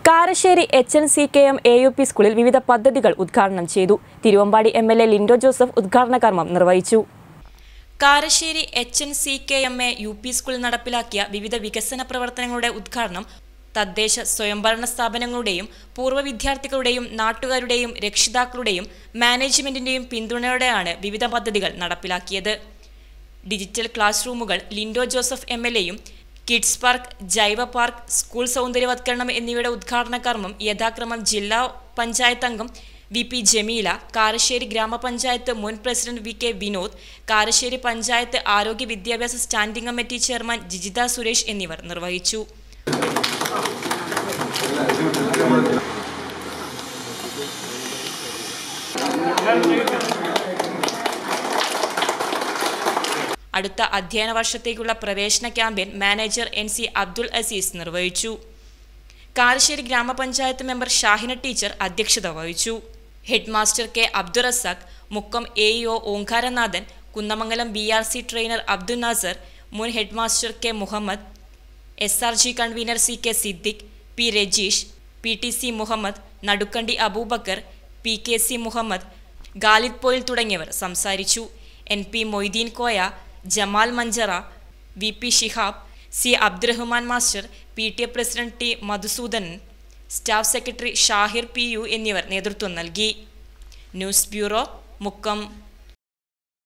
Karassery H N C K M A U P സ്കൂളിൽ വിവിധ പദ്ധതികൾ ഉദ്ഘാടനം ചെയ്തു Thiruvambady M L A Lindo Joseph ഉദ്ഘാടന കർമ്മം നിർവഹിച്ചു Karassery H N C K M A U P സ്കൂളിൽ നടപ്പിലാക്കിയ വിവിധ വികസന പ്രവർത്തനങ്ങളുടെ ഉദ്ഘാടനം തദ്ദേശ സ്വയംഭരണ സ്ഥാപനങ്ങളുടെയും പൂർവ്വ വിദ്യാർത്ഥികളുടെയും നാട്ടുകാരുടെയും രക്ഷിതാക്കളുടെയും മാനേജ്മെന്റിന്റെയും പിന്തുണയോടെയാണ് വിവിധ പദ്ധതികൾ നടപ്പിലാക്കിയത് ഡിജിറ്റൽ ക്ലാസ് റൂമുകൾ ലിൻഡോ ജോസഫ് എം എൽ എയും കിഡ്സ് പാർക്ക് ജൈവ പാർക്ക് സ്കൂൾ സൗന്ദര്യവത്കരണം എന്നിവയുടെ ഉദ്ഘാടന കർമ്മം യഥാക്രമം ജില്ലാ പഞ്ചായത്ത് അംഗം വി പി ജമീല കാരശ്ശേരി ഗ്രാമപഞ്ചായത്ത് മുൻ president V K Vinod Karassery panchayat ആരോഗ്യ വിദ്യാഭ്യാസ standing committee chairman Jijitha Suresh എന്നിവർ നിർവഹിച്ചു അടുത്ത അധ്യയന വർഷത്തേക്കുള്ള പ്രവേശന campaign manager N C Abdul Azeez നിർവഹിച്ചു കാരശ്ശേരി ഗ്രാമപഞ്ചായത്ത് മെമ്പർ ഷാഹിന ടീച്ചർ അധ്യക്ഷത വഹിച്ചു head master K Abdul Razak Mukkam A E O Omkaranathan Kunnamangalam B R C trainer Abdul Nasar മുൻ head master K Muhammad S R G convener C K Siddique P Rajeesh P T C Muhammad Nadukkandi Aboobacker P K C Muhammad Galid Poyil തുടങ്ങിയവർ സംസാരിച്ചു N P Moideen Koya Jamal Manjara V P Shihab C Abdurahman master P T A president T Madhusoodanan staff secretary Shahir P U എന്നിവർ നേതൃത്വം നൽകി news bureau Mukkam